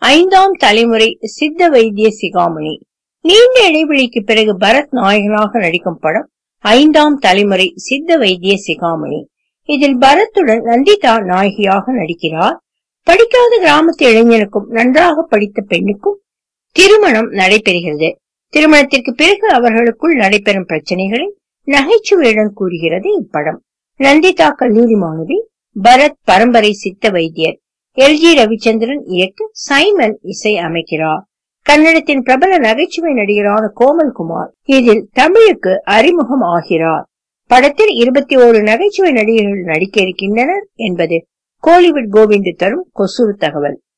ஐந்தாம் தலைமுறை சித்த வைத்திய சிகாமணி நீண்ட இடைவெளிக்கு பிறகு பரத் நாயகனாக நடிக்கும் படம் ஐந்தாம் தலைமுறை சித்த வைத்திய சிகாமணி இதில் பரத்துடன் நந்திதா நாயகியாக நடிக்கிறார் படிக்காத கிராமத்து இளைஞனுக்கும் நன்றாக படித்த பெண்ணுக்கும் திருமணம் நடைபெறுகிறது திருமணத்திற்கு பிறகு அவர்களுக்குள் நடைபெறும் பிரச்சனைகளை நகைச்சுவையுடன் கூறுகிறது இப்படம் நந்திதா கல்லூரி மாணவி பரத் பரம்பரை சித்த வைத்தியர் எல் ஜி ரவிச்சந்திரன் இயக்க சைமன் இசை அமைக்கிறார் கன்னடத்தின் பிரபல நகைச்சுவை நடிகரான கோமல்குமார் இதில் தமிழுக்கு அறிமுகம் ஆகிறார் படத்தில் இருபத்தி ஓரு நகைச்சுவை நடிகர்கள் நடிக்க இருக்கின்றனர் என்பது கோலிவுட் கோவிந்து தரும் கொசூர் தகவல்